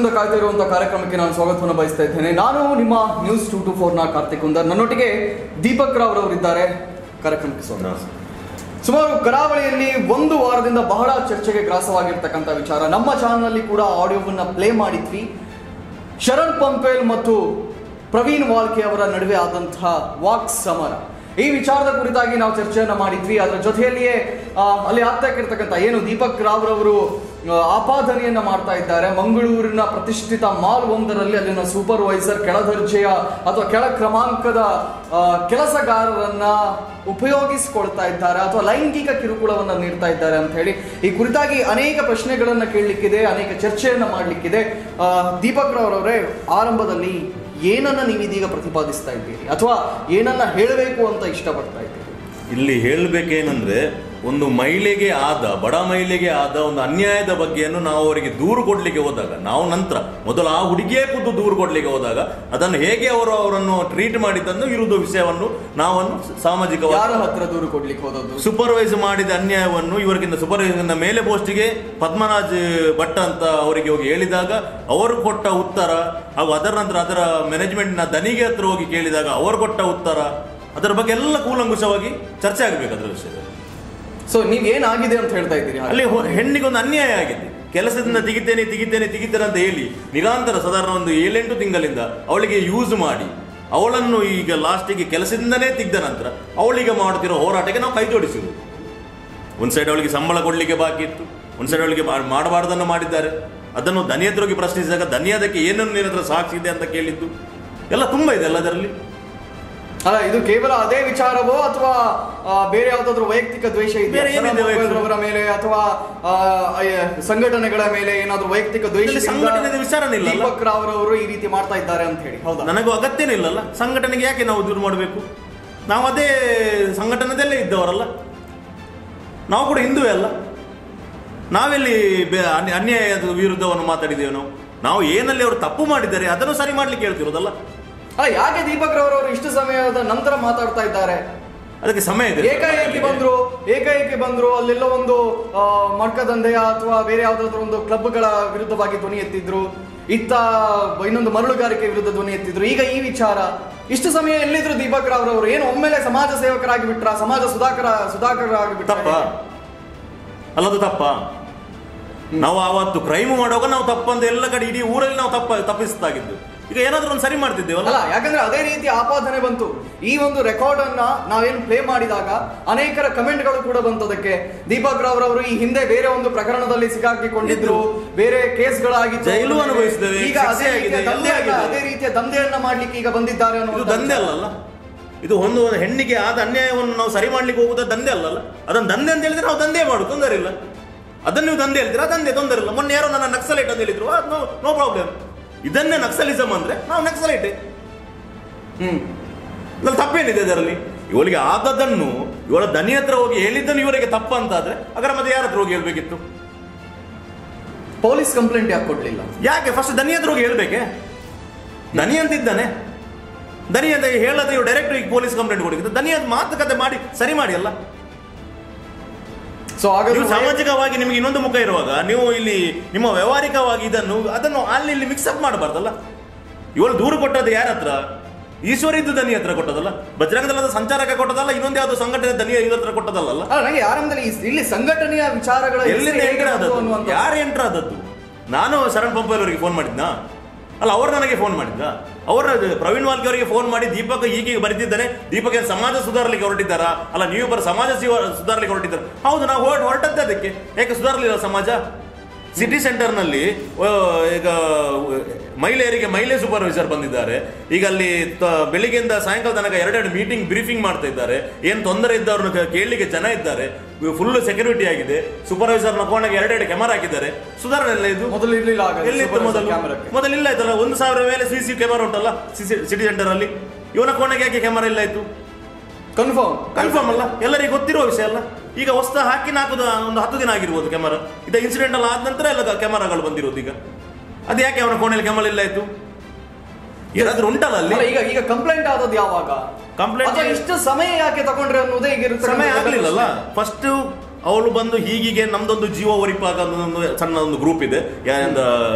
ವರ್ಷದಿಂದ ಕಾಯ್ತಾ ಇರುವಂತಹ ಕಾರ್ಯಕ್ರಮಕ್ಕೆ ನಾನು ಸ್ವಾಗತವನ್ನು ಬಯಸ್ತಾ ಇದ್ದೇನೆ ನಾನು ನಿಮ್ಮ ನ್ಯೂಸ್ ಟೂ ಟು ಫೋರ್ನ ಕಾರ್ತಿಕ್ ಕುಂದರ್ ನನ್ನೊಟ್ಟಿಗೆ ದೀಪಕ್ ರಾವ್ ರವರಿದ್ದಾರೆ ಕಾರ್ಯಕ್ರಮಕ್ಕೆ ಸ್ವಾಗತ ಸುಮಾರು ಕರಾವಳಿಯಲ್ಲಿ ಒಂದು ವಾರದಿಂದ ಬಹಳ ಚರ್ಚೆಗೆ ಗ್ರಾಸವಾಗಿರ್ತಕ್ಕಂಥ ವಿಚಾರ ನಮ್ಮ ಚಾನಲ್ನಲ್ಲಿ ಕೂಡ ಆಡಿಯೋವನ್ನ ಪ್ಲೇ ಮಾಡಿದ್ವಿ ಶರಣ್ ಪಂಪೇಲ್ ಮತ್ತು ಪ್ರವೀಣ್ ವಾಲ್ಕೆ ಅವರ ನಡುವೆ ಆದಂತಹ ವಾಕ್ ಸಮರ ಈ ವಿಚಾರದ ಕುರಿತಾಗಿ ನಾವು ಚರ್ಚೆಯನ್ನ ಮಾಡಿದ್ವಿ ಅದರ ಜೊತೆಯಲ್ಲಿಯೇ ಆ, ಅಲ್ಲಿ ಆಗ್ತಾ ಇರ್ತಕ್ಕಂಥ ಏನು ದೀಪಕ್ ರಾವ್ ರವರು ಆ, ಆಪಾದನೆಯನ್ನ ಮಾಡ್ತಾ ಇದ್ದಾರೆ ಮಂಗಳೂರಿನ ಪ್ರತಿಷ್ಠಿತ ಮಾಲ್ ಒಂದರಲ್ಲಿ ಅಲ್ಲಿನ ಸೂಪರ್ವೈಸರ್ ಕೆಳದರ್ಜೆಯ ಅಥವಾ ಕೆಳ ಕ್ರಮಾಂಕದ ಆ, ಕೆಲಸಗಾರರನ್ನ ಉಪಯೋಗಿಸಿಕೊಳ್ತಾ ಇದ್ದಾರೆ ಅಥವಾ ಲೈಂಗಿಕ ಕಿರುಕುಳವನ್ನ ನೀಡ್ತಾ ಇದ್ದಾರೆ ಅಂತ ಹೇಳಿ ಈ ಕುರಿತಾಗಿ ಅನೇಕ ಪ್ರಶ್ನೆಗಳನ್ನ ಕೇಳಲಿಕ್ಕಿದೆ ಅನೇಕ ಚರ್ಚೆಯನ್ನ ಮಾಡಲಿಕ್ಕಿದೆ ಆ, ದೀಪಕ್ ರವರವರೇ ಆರಂಭದಲ್ಲಿ ಏನನ್ನ ನೀವು ಇದೀಗ ಪ್ರತಿಪಾದಿಸ್ತಾ ಇದ್ದೀರಿ ಅಥವಾ ಏನನ್ನ ಹೇಳಬೇಕು ಅಂತ ಇಷ್ಟಪಡ್ತಾ ಇದ್ದೀರಿ ಇಲ್ಲಿ ಹೇಳಬೇಕೇನೆಂದ್ರೆ ಒಂದು ಮಹಿಳೆಗೆ ಆದ ಬಡ ಮಹಿಳೆಗೆ ಆದ ಒಂದು ಅನ್ಯಾಯದ ಬಗ್ಗೆಯನ್ನು ನಾವು ಅವರಿಗೆ ದೂರು ಕೊಡ್ಲಿಕ್ಕೆ ಹೋದಾಗ ನಾವು ನಂತರ ಮೊದಲು ಆ ಹುಡುಗಿಯೇ ಖುದ್ದು ದೂರು ಕೊಡ್ಲಿಕ್ಕೆ ಹೋದಾಗ ಅದನ್ನು ಹೇಗೆ ಅವರು ಅವರನ್ನು ಟ್ರೀಟ್ ಮಾಡಿದ್ದನ್ನು ಇರುವುದು ವಿಷಯವನ್ನು ನಾವನ್ನು ಯಾರ ಸಾಮಾಜಿಕವಾಗಿ ಹತ್ರ ದೂರು ಕೊಡ್ಲಿಕ್ಕೆ ಹೋದದ್ದು ಸೂಪರ್ವೈಸ್ ಮಾಡಿದ ಅನ್ಯಾಯವನ್ನು ಇವರಿಗಿಂತ ಸೂಪರ್ವೈಸರ್ನ ಮೇಲೆ ಪೋಸ್ಟಿಗೆ ಪದ್ಮರಾಜ್ ಭಟ್ ಅಂತ ಅವರಿಗೆ ಹೋಗಿ ಹೇಳಿದಾಗ ಅವರು ಕೊಟ್ಟ ಉತ್ತರ ಹಾಗೂ ಅದರ ನಂತರ ಅದರ ಮ್ಯಾನೇಜ್ಮೆಂಟ್ನ ದನಿಗೆ ಹತ್ರ ಹೋಗಿ ಕೇಳಿದಾಗ ಅವರು ಕೊಟ್ಟ ಉತ್ತರ ಅದರ ಬಗ್ಗೆ ಎಲ್ಲ ಕೂಲಂಕುಷವಾಗಿ ಚರ್ಚೆ ಆಗಬೇಕು ಅದರ ವಿಷಯದಲ್ಲಿ ಸೊ ನೀವ್ ಏನಾಗಿದೆ ಅಂತ ಹೇಳ್ತಾ ಇದ್ದೀರಿ ಹಾಗೆ? ಅಲ್ಲಿ ಹೊ- ಹೆಣ್ಣಿಗೆ ಒಂದು ಅನ್ಯಾಯ ಆಗಿದೆ ಕೆಲಸದಿಂದ ತೆಗಿತೇನೆ ತೆಗಿತೇನೆ ತೆಗಿತೇನೆ ಅಂತ ಹೇಳಿ ನಿರಂತರ ಸಾಧಾರಣ ಒಂದು ಏಳೆಂಟು ತಿಂಗಳಿಂದ ಅವಳಿಗೆ ಯೂಸ್ ಮಾಡಿ ಅವಳನ್ನು ಈಗ ಲಾಸ್ಟಿಗೆ ಕೆಲಸದಿಂದನೇ ತೆಗೆದ ನಂತರ ಅವಳಿಗೆ ಮಾಡುತ್ತಿರೋ ಹೋರಾಟಕ್ಕೆ ನಾವು ಕೈ ಜೋಡಿಸಿದ್ವು ಒಂದು ಸೈಡ್ ಅವಳಿಗೆ ಸಂಬಳ ಕೊಡಲಿಕ್ಕೆ ಬಾಕಿ ಇತ್ತು ಒಂದು ಸೈಡ್ ಅವಳಿಗೆ ಮಾ- ಮಾಡಬಾರ್ದನ್ನು ಮಾಡಿದ್ದಾರೆ ಅದನ್ನು ದನಿಯದ್ರೋಗಿ ಪ್ರಶ್ನಿಸಿದಾಗ ದನಿಯದಕ್ಕೆ ಏನನ್ನು ನಿನ್ನ ಹತ್ರ ಸಾಕ್ಷಿ ಇದೆ ಅಂತ ಕೇಳಿದ್ದು ಎಲ್ಲ ತುಂಬ ಇದೆ ಅಲ್ಲ ಅದರಲ್ಲಿ ಅಲ್ಲ ಇದು ಕೇವಲ ಅದೇ ವಿಚಾರವೋ ಅಥವಾ ಆ, ಬೇರೆ ಯಾವ್ದಾದ್ರು ವೈಯಕ್ತಿಕ ದ್ವೇಷ ಇದೆ ಬೇರೆ ಏನಿದೆ ವೈಯಕ್ತಿಕ? ಅವರ ಮೇಲೆ ಅಥವಾ ಆ, ಅಯ್ಯ, ಸಂಘಟನೆಗಳ ಮೇಲೆ ಏನಾದ್ರು ವೈಯಕ್ತಿಕ ದ್ವೇಷ ಇಲ್ಲಿ ಸಂಘಟನೆದ ವಿಚಾರನೇ ಇಲ್ಲ ಅಲ್ಲ? ದೀಪಕ್ ರಾವ್ ರವರು ಈ ರೀತಿ ಮಾಡ್ತಾ ಇದ್ದಾರೆ ಅಂತ ಹೇಳಿ ಹೌದಾ ನನಗೂ ಅಗತ್ಯನೇ ಇಲ್ಲಲ್ಲ ಸಂಘಟನೆಗೆ ಯಾಕೆ ನಾವು ದೂರು ಮಾಡಬೇಕು ನಾವು ಅದೇ ಸಂಘಟನೆದಲ್ಲೇ ಇದ್ದವರಲ್ಲ ನಾವು ಕೂಡ ಹಿಂದುವೇ ಅಲ್ಲ ನಾವೆಲ್ಲಿ ಬೆ- ಅನ್ಯ- ಅನ್ಯಾಯದ ವಿರುದ್ಧವನ್ನು ಮಾತಾಡಿದ್ದೇವೆ ನಾವು ನಾವು ಏನಲ್ಲಿ ಅವರು ತಪ್ಪು ಮಾಡಿದ್ದಾರೆ ಅದನ್ನು ಸರಿ ಮಾಡ್ಲಿಕ್ಕೆ ಹೇಳ್ತಿರೋದಲ್ಲ ಅಲ್ಲ ಯಾಕೆ ದೀಪಕ್ ರವರವರು ಇಷ್ಟು ಸಮಯದ ನಂತರ ಮಾತಾಡ್ತಾ ಇದ್ದಾರೆ ಅದಕ್ಕೆ ಸಮಯ ಇದೆ ಏಕಾಏಕಿ ಬಂದ್ರು ಏಕಾಏಕಿ ಬಂದ್ರು ಅಲ್ಲೆಲ್ಲೋ ಒಂದು ಆ, ಮಡ್ಕ ದಂಧೆಯ ಅಥವಾ ಬೇರೆ ಯಾವ್ದಾದ್ರು ಒಂದು ಕ್ಲಬ್ಗಳ ವಿರುದ್ಧವಾಗಿ ಧ್ವನಿ ಎತ್ತಿದ್ರು ಇತ್ತ ಇನ್ನೊಂದು ಮರಳುಗಾರಿಕೆ ವಿರುದ್ಧ ಧ್ವನಿ ಎತ್ತಿದ್ರು ಈಗ ಈ ವಿಚಾರ ಇಷ್ಟು ಸಮಯ ಎಲ್ಲಿದ್ರು ದೀಪಕ್ ರಾವ್ ರವರು ಏನು ಒಮ್ಮೆಲೆ ಸಮಾಜ ಸೇವಕರಾಗಿ ಬಿಟ್ರ ಸಮಾಜ ಸುಧಾಕರ ಸುಧಾಕರಾಗಿ ಬಿಟ್ರ ತಪ್ಪ ಅಲ್ಲದು ತಪ್ಪ ನಾವು ಆವತ್ತು ಕ್ರೈಮ್ ಮಾಡುವಾಗ ನಾವು ತಪ್ಪಂತ ಎಲ್ಲ ಕಡೆ ಇಡೀ ಊರಲ್ಲಿ ನಾವು ತಪ್ಪ ತಪ್ಪಿಸ್ತಾಗಿದ್ದು ಈಗ ಏನಾದ್ರೂ ಒಂದು ಸರಿ ಮಾಡ್ತಿದ್ದೇವಲ್ಲ ಅಲ್ಲ ಯಾಕಂದ್ರೆ ಅದೇ ರೀತಿ ಆಪಾದನೆ ಬಂತು ಈ ಒಂದು ರೆಕಾರ್ಡ್ ಅನ್ನ ನಾವೇನು ಪ್ಲೇ ಮಾಡಿದಾಗ ಅನೇಕರ ಕಮೆಂಟ್ಗಳು ಕೂಡ ಬಂತು ಅದಕ್ಕೆ ದೀಪಕ್ ರಾವ್ ರವರು ಈ ಹಿಂದೆ ಬೇರೆ ಒಂದು ಪ್ರಕರಣದಲ್ಲಿ ಸಿಕ್ಕಾಕಿಕೊಂಡಿದ್ರು ಬೇರೆ ಕೇಸ್ಗಳಾಗಿತ್ತು ಜೈಲು ಅನುಭವಿಸಿದ್ದೇವೆ, ಈಗ ಅದೇ ಶಿಕ್ಷೆ ರೀತಿಯ ಆಗಿದೆ, ದಂಧೆ ಎಲ್ಲ ಆಗಿದೆ. ಅದೇ ರೀತಿಯ ದಂಧೆಯನ್ನ ಮಾಡ್ಲಿಕ್ಕೆ ಈಗ ಬಂದಿದ್ದಾರೆ ಇದು ಅನ್ನೋ ದಂಧೆ ಅಲ್ಲಲ್ಲ ಇದು ಒಂದು ಹೆಣ್ಣಿಗೆ ಆದ ಅನ್ಯಾಯವನ್ನು ನಾವು ಸರಿ ಮಾಡ್ಲಿಕ್ಕೆ ಹೋಗುದ ದಂಧೆ ಅಲ್ಲಲ್ಲ ಅದನ್ನು ದಂಧೆ ಅಂತ ಹೇಳಿದ್ರೆ ನಾವು ದಂಧೆ ಮಾಡು ತೊಂದರೆ ಇಲ್ಲ ಅದನ್ನು ನೀವು ದಂಧೆ ಹೇಳ್ತೀರಾ ದಂಧೆ ತೊಂದರೆ ಇಲ್ಲ ಮೊನ್ನೆ ಯಾರೋ ನನ್ನ ನಕ್ಸಲೈಟ್ ಅಂತ ಹೇಳಿದ್ರು ನೋ ನೋ ಪ್ರಾಬ್ಲಮ್ ಇದನ್ನೇ ನಕ್ಸಲಿಸಮ್ ಅಂದ್ರೆ ನಾವು ನಕ್ಸಲೈಟ್ ಹ್ಮ್ ಇದ್ರಲ್ಲಿ ತಪ್ಪೇನಿದೆ ಅದರಲ್ಲಿ ಇವಳಿಗೆ ಆದದ್ದನ್ನು ಇವಳ ದನಿ ಹತ್ರ ಹೋಗಿ ಹೇಳಿದ್ದನ್ನು ಇವರಿಗೆ ತಪ್ಪ ಅಂತಾದ್ರೆ ಅದರ ಮತ್ತೆ ಯಾರ ಹತ್ರ ಹೋಗಿ ಹೇಳ್ಬೇಕಿತ್ತು ಪೊಲೀಸ್ ಕಂಪ್ಲೇಂಟ್ ಯಾಕೆ ಕೊಡ್ಲಿಲ್ಲ ಯಾಕೆ ಫಸ್ಟ್ ದನಿ ಹತ್ರ ಹೋಗಿ ಹೇಳ್ಬೇಕೆ ದನಿ ಅಂತಿದ್ದಾನೆ ದನಿ ಅಂತ ಹೇಳದೆ ಇವು ಡೈರೆಕ್ಟ್ ಈಗ ಪೊಲೀಸ್ ಕಂಪ್ಲೇಂಟ್ ಕೊಡಿದ್ರೆ ದನಿ ಅಂತ ಮಾತುಕತೆ ಮಾಡಿ ಸರಿ ಮಾಡಿ ಅಲ್ಲ ಸೊ ಹಾಗಾದ್ರೆ ನೀವು ಸಾಮಾಜಿಕವಾಗಿ ನಿಮಗೆ ಇನ್ನೊಂದು ಮುಖ ಇರುವಾಗ ನೀವು ಇಲ್ಲಿ ನಿಮ್ಮ ವ್ಯವಹಾರಿಕವಾಗಿ ಇದನ್ನು ಅದನ್ನು ಅಲ್ಲಿ ಇಲ್ಲಿ ಮಿಕ್ಸಪ್ ಮಾಡಬಾರ್ದಲ್ಲ ಇವಳು ದೂರು ಕೊಟ್ಟದ್ದು ಯಾರ ಹತ್ರ ಈಶ್ವರ ಇದ್ದು ದನಿ ಹತ್ರ ಕೊಟ್ಟದಲ್ಲ ಬಜರಂಗ ದಳದ ಸಂಚಾರಕ್ಕೆ ಕೊಟ್ಟದಲ್ಲ ಇನ್ನೊಂದು ಯಾವ್ದು ಸಂಘಟನೆ ದನಿ ಇದ್ರ ಹತ್ರ ಕೊಟ್ಟದಲ್ಲ ಅಲ್ಲ ನನಗೆ ಆರಂಭದಲ್ಲಿ ಈ- ಇಲ್ಲಿ ಸಂಘಟನೆಯ ವಿಚಾರಗಳ ಎಲ್ಲಿಂದ ಹೇಗೆ ಎಂಟರ್ ಬಂತು ಆದದ್ದು ಅನ್ನುವಂಥದ್ದು. ಯಾರು ಎಂಟರ್ ಆದದ್ದು ನಾನು ಶರಣ್ ಪಂಪಲ್ ಅವರಿಗೆ ಫೋನ್ ಮಾಡಿದ್ನಾ ಅಲ್ಲ ಅವ್ರು ನನಗೆ ಫೋನ್ ಮಾಡಿದ್ದ ಅವರ ಪ್ರವೀಣ್ ವಾಲ್ಕೆ ಅವರಿಗೆ ಫೋನ್ ಮಾಡಿ ದೀಪಕ್ ಹೀಗೆ ಬರೆದಿದ್ದಾನೆ ದೀಪಕ್ ಏನ್ ಸಮಾಜ ಸುಧಾರಲಿಕ್ಕೆ ಹೊರಟಿದ್ದಾರಾ ಅಲ್ಲ ನೀವು ಬರ ಸಮಾಜ ಸಿವ- ಸುಧಾರಲಿಕ್ಕೆ ಹೊರಟಿದ್ದಾರೆ ಹೌದು ನಾವು ಹೊರಟ ಹೊರಟದ್ದೇ ಅದಕ್ಕೆ ಯಾಕೆ ಸುಧಾರಲಿಲ್ಲ ಸಮಾಜ ಸಿಟಿ ಸೆಂಟರ್ನಲ್ಲಿ ಆ, ಈಗ ಮಹಿಳೆಯರಿಗೆ ಮಹಿಳೆ ಸೂಪರ್ವೈಸರ್ ಬಂದಿದ್ದಾರೆ ಈಗ ಅಲ್ಲಿ ತ- ಬೆಳಿಗ್ಗೆಯಿಂದ ಸಾಯಂಕಾಲ ತನಕ ಎರಡೆರಡು ಮೀಟಿಂಗ್ ಬ್ರೀಫಿಂಗ್ ಮಾಡ್ತಾ ಇದ್ದಾರೆ ಏನು ತೊಂದರೆ ಇದ್ದವ್ರನ್ನ ಕ- ಕೇಳಲಿಕ್ಕೆ ಜನ ಇದ್ದಾರೆ ಫುಲ್ ಸೆಕ್ಯೂರಿಟಿ ಆಗಿದೆ ಸೂಪರ್ವೈಸರ್ ಕೋಣೆಗೆ ಎರಡೆರಡು ಕ್ಯಾಮರಾ ಹಾಕಿದ್ದಾರೆ ಸುಧಾರಣೆ ಎಲ್ಲ ಇದು ಮೊದಲು ಇರ್ಲಿಲ್ಲ ಆಗ ಎಲ್ಲಿತ್ತು ಮೊದಲು ಕ್ಯಾಮರಾಕ್ಕೆ ಮೊದಲು ಇಲ್ಲ ಆಯ್ತಲ್ಲ ಒಂದು ಸಾವಿರ ಮೇಲೆ ಸಿ ಸಿ ಕ್ಯಾಮರಾ ಉಂಟಲ್ಲ ಸಿಟಿ ಸೆಂಟರ್ ಅಲ್ಲಿ ಇವನ ಕೋಣೆಗೆ ಯಾಕೆ ಕ್ಯಾಮರಾ ಇಲ್ಲ ಆಯ್ತು ಕನ್ಫರ್ಮ್ ಕನ್ಫರ್ಮ್ ಅಲ್ಲ ಎಲ್ಲರಿಗೂ ಗೊತ್ತಿರುವ ವಿಷಯ ಅಲ್ಲ ಈಗ ಹೊಸ ಹಾಕಿ ನಾಲ್ಕು ದ- ಒಂದು ಹತ್ತು ದಿನ ಆಗಿರ್ಬೋದು ಕ್ಯಾಮರಾ ಇದು ಇನ್ಸಿಡೆಂಟ್ ಎಲ್ಲ ಆದ ನಂತರ ಎಲ್ಲ ಕ್ಯಾಮರಾಗಳು ಬಂದಿರೋದು ಈಗ ಅದು ಯಾಕೆ ಅವನ ಕೋಣೆಯಲ್ಲಿ ಕ್ಯಾಮರಾ ಇಲ್ಲ ಆಯ್ತು ಏನಾದ್ರೂ ಉಂಟಲ್ಲ ಅಲ್ಲಿ ಅಲ್ಲ ಈಗ ಈಗ ಕಂಪ್ಲೇಂಟ್ ಆದದ್ದು ಯಾವಾಗ Complaint ಅಥವಾ ಇಷ್ಟು ಸಮಯ ಯಾಕೆ ತಗೊಂಡ್ರೆ ಅನ್ನೋದೇ ಈಗ ಇರುತ್ತೆ ಸಮಯ ಆಗ್ಲಿಲ್ಲಲ್ಲ ಫಸ್ಟ್ ಅವಳು ಬಂದು ಹೀಗಿಗೆ ನಮ್ದೊಂದು ಜೀವ ಒರಿಪಾಗ ಒಂದು ಸಣ್ಣ ಒಂದು ಗ್ರೂಪ್ ಇದೆ ಯಾರಿಂದ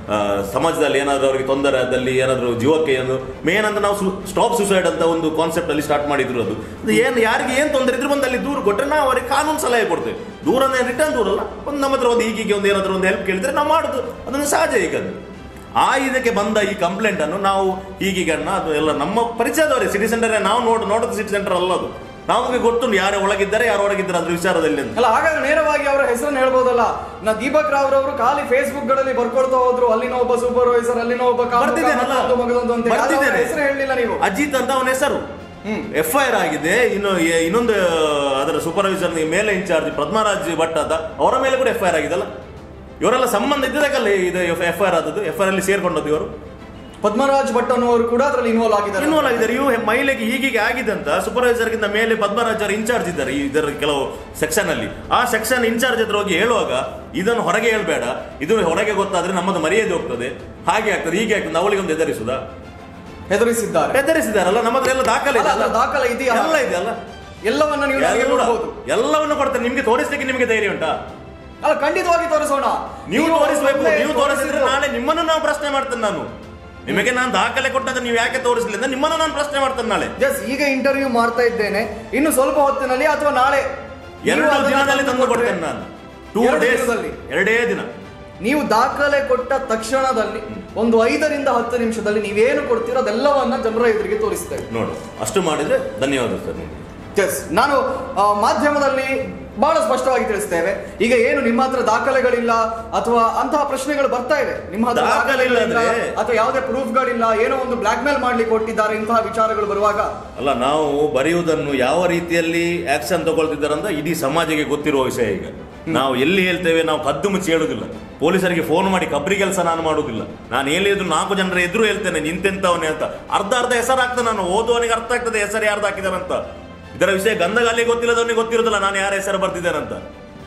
ಆ, ಸಮಾಜದಲ್ಲಿ ಏನಾದರೂ ಅವರಿಗೆ ತೊಂದರೆ ಆದಲ್ಲಿ ಏನಾದರೂ ಜೀವಕ್ಕೆ ಏನು ಮೇನ್ ಅಂತ ನಾವು ಸ್ಟಾಪ್ ಸುಸೈಡ್ ಅಂತ ಒಂದು ಕಾನ್ಸೆಪ್ಟ್ ಅಲ್ಲಿ ಸ್ಟಾರ್ಟ್ ಮಾಡಿದ್ರು ಅದು ಅದು ಏನು ಯಾರಿಗೆ ಏನು ತೊಂದರೆ ಇದ್ರು ಬಂದು ಅಲ್ಲಿ ದೂರ ಕೊಟ್ಟರೆ ನಾವು ಅವರಿಗೆ ಕಾನೂನು ಸಲಹೆ ಕೊಡ್ತೇವೆ ದೂರ ರಿಟರ್ನ್ ದೂರ ಅಲ್ಲ ಒಂದು ನಮ್ಮ ಹತ್ರ ಒಂದು ಹೀಗೀಗೆ ಒಂದು ಏನಾದರೂ ಒಂದು ಹೆಲ್ಪ್ ಕೇಳಿದ್ರೆ ನಾವು ಮಾಡುದು ಅದನ್ನು ಸಹಜ ಈಗ ಅದು ಆ ಇದಕ್ಕೆ ಬಂದ ಈ ಕಂಪ್ಲೇಂಟ್ ಅನ್ನು ನಾವು ಹೀಗೀಗ ಅದು ಎಲ್ಲ ನಮ್ಮ ಪರಿಚಯದವರೇ ಸಿಟಿ ಸೆಂಟರ್ ನಾವು ನೋಡ್ ನೋಡೋದು ಸಿಟಿ ಸೆಂಟರ್ ಅಲ್ಲ ಅದು ನಮಗೆ ಗೊತ್ತುಂಟು ಯಾರು ಒಳಗಿದ್ದಾರೆ ಯಾರು ಹೊರಗಿದ್ದಾರೆ ಅದ್ರ ವಿಚಾರದಲ್ಲಿ ಅಂತ ಅಲ್ಲ ಹಾಗಾದ್ರೆ ನೇರವಾಗಿ ಅವರ ಹೆಸರನ್ನು ಹೇಳ್ಬೋದಲ್ಲ ನಾ ದೀಪಕ್ ರಾವ್ ರವರು ಖಾಲಿ ಫೇಸ್ಬುಕ್ ಗಳಲ್ಲಿ ಬರ್ಕೊಳ್ತಾ ಹೋದ್ರು ಅಲ್ಲಿನ ಒಬ್ಬ ಸೂಪರ್ವೈಸರ್ ಅಲ್ಲಿನ ಒಬ್ಬ ಕಾಮುಕ, ಬರ್ತಿದ್ದೇನಲ್ಲ? ಮತ್ತೊಂದು ಮಗದೊಂದು ಅಂತ ಯಾವ್ದೋ ಅವ್ರ ಬರ್ತಿದ್ದೇನೆ. ಹೆಸರು ಹೇಳಲಿಲ್ಲ ನೀವು ಅಜಿತ್ ಅಂತ ಅವನ ಹೆಸರು ಹ್ಮ್. ಎಫ್ ಐ ಆರ್ ಆಗಿದೆ ಇನ್ನು ಎ- ಇನ್ನೊಂದು ಅದರ ಸೂಪರ್ವೈಸರ್ ಮೇಲೆ ಇನ್ಚಾರ್ಜ್ ಪದ್ಮರಾಜ್ ಭಟ್ ಅಂತ ಅವರ ಮೇಲೆ ಕೂಡ ಎಫ್ ಐ ಆರ್ ಆಗಿದಲ್ಲ ಇವರೆಲ್ಲ ಸಂಬಂಧ ಇದ್ದದಕ್ಕಲ್ಲ ಇದು ಎಫ್ ಐ ಆರ್ ಆದದ್ದು ಎಫ್ ಐ ಆರ್ ಅಲ್ಲಿ ಸೇರ್ಕೊಂಡದ್ದು ಇವರು ಪದ್ಮರಾಜ್ ಭಟ್ ಅನ್ನುವರು ಕೂಡ ಅದರಲ್ಲಿ ಇನ್ವಾಲ್ವ್ ಆಗಿದ್ದಾರೆ ಇನ್ವಾಲ್ವ್ ಆಗಿದ್ದಾರೆ ಇವು ಮಹಿಳೆಗೆ ಹೀಗೀಗೆ ಆಗಿದೆ ಅಂತ ಸೂಪರ್ವೈಸರ್ ಗಿಂತ ಮೇಲೆ ಪದ್ಮರಾಜ್ ಅವರು ಇನ್ಚಾರ್ಜ್ ಇದ್ದಾರೆ ಈ ಇದರ ಕೆಲವು ಸೆಕ್ಷನ್ ಅಲ್ಲಿ ಆ ಸೆಕ್ಷನ್ ಇನ್ಚಾರ್ಜ್ ಹತ್ರ ಹೋಗಿ ಹೇಳುವಾಗ ಇದನ್ನು ಹೊರಗೆ ಹೇಳ್ಬೇಡ ಇದು ಹೊರಗೆ ಗೊತ್ತಾದ್ರೆ ನಮ್ಮದು ಮರ್ಯಾದೆ ಹೋಗ್ತದೆ ಹಾಗೆ ಆಗ್ತದೆ ಹೀಗೆ ಆಗ್ತದೆ ಅವಳಿಗೆ ಒಂದು ಎದುರಿಸುದಾ ಹೆದರಿಸಿದ್ದಾರೆ ಹೆದರಿಸಿದಾರಲ್ಲ ನಮ್ಮ ಹತ್ರ ಎಲ್ಲ ದಾಖಲೆ ಇದೆ ಅಲ್ಲ, ಅಲ್ಲ? ದಾಖಲೆ ಇದೆಯಾ? ಎಲ್ಲ ಇದೆ ಅಲ್ಲ ಎಲ್ಲವನ್ನ ನೀವು ನನಗೆ ಎಲ್ಲ- ಕೊಡ್ಬೋದು ಎಲ್ಲವನ್ನು ಕೊಡ್ತಾರೆ ನಿಮ್ಗೆ ತೋರಿಸ್ಲಿಕ್ಕೆ ನಿಮ್ಗೆ ಧೈರ್ಯ ಉಂಟಾ ಅಲ್ಲ ಖಂಡಿತವಾಗಿ ತೋರಿಸೋಣ ನೀವು ತೋರಿಸ್ಬೇಕು ಒಳ್ಳೆ ನೀವು ತೋರಿಸಿದ್ರೆ ತೋರಿಸಿದ್ರು. ನಾಳೆ ನಿಮ್ಮನ್ನು ನಾವು ಪ್ರಶ್ನೆ ಮಾಡ್ತೇನೆ ನಾನು ನಿಮಗೆ ನಾನು ದಾಖಲೆ ಕೊಟ್ಟಂತ ನೀವು ಯಾಕೆ ತೋರಿಸಲಿಲ್ಲ ನಿಮ್ಮನ್ನು ನಾನು ಪ್ರಶ್ನೆ ಮಾಡ್ತೇನೆ ನಾಳೆ ಜಸ್ಟ್ ಈಗ ಇಂಟರ್ವ್ಯೂ ಮಾಡ್ತಾ ಇದ್ದೇನೆ ಇನ್ನು ಸ್ವಲ್ಪ ಹೊತ್ತಿನಲ್ಲಿ ಅಥವಾ ನಾಳೆ ನೀವು ಎರಡು ಅದನ್ನ ದಿನದಲ್ಲಿ ತಂದು ಕೊಟ್ರೆ- ಕೊಡ್ತೇನೆ ನಾನು ಟೂ ಎರಡು ಡೇಸ್ ದಿನದಲ್ಲಿ. ಎರಡೇ ದಿನ ನೀವು ದಾಖಲೆ ಕೊಟ್ಟ ತಕ್ಷಣದಲ್ಲಿ ಒಂದು ಐದರಿಂದ ಹತ್ತು ನಿಮಿಷದಲ್ಲಿ ನೀವೇನು ಕೊಡ್ತೀರೋ ಅದೆಲ್ಲವನ್ನ ಜನರ ಎದುರಿಗೆ ತೋರಿಸ್ತೇವೆ ನೋಡು ಅಷ್ಟು ಮಾಡಿದ್ರೆ ಧನ್ಯವಾದ ಸರ್ ನಿಮಗೆ ಎಸ್ ನಾನು ಆ, ಮಾಧ್ಯಮದಲ್ಲಿ ಬಹಳ ಸ್ಪಷ್ಟವಾಗಿ ತಿಳಿಸ್ತೇವೆ ಈಗ ಏನು ನಿಮ್ಮ ಹತ್ರ ದಾಖಲೆಗಳಿಲ್ಲ ಅಥವಾ ಅಂತಹ ಪ್ರಶ್ನೆಗಳು ಬರ್ತಾ ಇದೆ ನಿಮ್ಮ ಹತ್ರ ದಾಖಲೆ ಇಲ್ಲ ದಾಖಲೆಗಳಿಲ್ಲ ಅಂದ್ರೆ- ಅಥವಾ ಯಾವುದೇ ಪ್ರೂಫ್ಗಳಿಲ್ಲ ಏನೋ ಒಂದು ಬ್ಲಾಕ್ ಮೇಲ್ ಮಾಡ್ಲಿಕ್ಕೆ ಕೊಟ್ಟಿದ್ದಾರೆ ಇಂತಹ ವಿಚಾರಗಳು ಬರುವಾಗ ಅಲ್ಲ ನಾವು ಬರೆಯುವುದನ್ನು ಯಾವ ರೀತಿಯಲ್ಲಿ ಆಕ್ಷನ್ ತಗೊಳ್ತಿದ್ದಾರೆ ಅಂತ ಇಡೀ ಸಮಾಜಕ್ಕೆ ಗೊತ್ತಿರುವ ವಿಷಯ ಈಗ ನಾವು ಎಲ್ಲಿ ಹೇಳ್ತೇವೆ ನಾವು ಕದ್ದು ಮುಚ್ಚಿ ಹೇಳುದಿಲ್ಲ ಪೊಲೀಸರಿಗೆ ಫೋನ್ ಮಾಡಿ ಕಬ್ರಿ ಕೆಲಸ ನಾನು ಮಾಡುವುದಿಲ್ಲ ನಾನು ಹೇಳಿದ್ರು ನಾಲ್ಕು ಜನರ ಎದುರು ಹೇಳ್ತೇನೆ ನಿಂತೆಂತವನೇ ಅಂತ ಅರ್ಧ ಅರ್ಧ ಹೆಸರು ಹಾಕ್ತೇನೆ ನಾನು ಓದುವವನಿಗೆ ಅರ್ಥ ಆಗ್ತದೆ ಹೆಸರು ಯಾರ್ದು ಹಾಕಿದಾರೆ ಅಂತ ಇದರ ವಿಷಯ ಗಂಧಗಾಲಿ ಗೊತ್ತಿಲ್ಲದವನಿಗೆ ಗೊತ್ತಿರೋದಿಲ್ಲ ನಾನು ಯಾರ ಹೆಸರು ಬರ್ತಿದ್ದೇನೆ ಅಂತ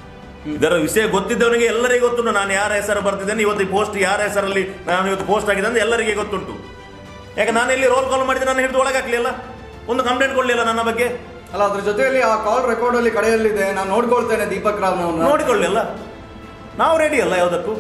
ಇದರ ವಿಷಯ ಗೊತ್ತಿದ್ದವನಿಗೆ ಎಲ್ಲರಿಗೂ ಗೊತ್ತುಂಟು ನಾನು ಯಾರ ಹೆಸರು ಬರ್ತಿದ್ದೇನೆ ಇವತ್ತು ಈ ಪೋಸ್ಟ್ ಯಾರ ಹೆಸರಲ್ಲಿ ನಾನು ಇವತ್ತು ಪೋಸ್ಟ್ ಆಗಿದೆ ಅಂತ ಎಲ್ಲರಿಗೆ ಗೊತ್ತುಂಟು ಯಾಕೆ ನಾನು ಎಲ್ಲಿ ರೋಲ್ ಕಾಲ್ ಮಾಡಿದ್ರೆ ನಾನು ಹಿಡಿದು ಒಳಗಾಕ್ಲಿಲ್ಲ ಒಂದು ಕಂಪ್ಲೇಂಟ್ ಕೊಡ್ಲಿಲ್ಲ ನನ್ನ ಬಗ್ಗೆ ಅಲ್ಲ ಅದ್ರ ಜೊತೆಯಲ್ಲಿ ಆ ಕಾಲ್ ರೆಕಾರ್ಡ್ ಅಲ್ಲಿ ಕಡೆಯಲ್ಲಿದೆ ನಾನು ನೋಡ್ಕೊಳ್ತೇನೆ ದೀಪಕ್ ರಾವ್ನವ್ರನ್ನ ನೋಡಿಕೊಳ್ಳಿಲ್ಲ ನಾವು ರೆಡಿ ಅಲ್ಲ ಯಾವುದಕ್ಕೂ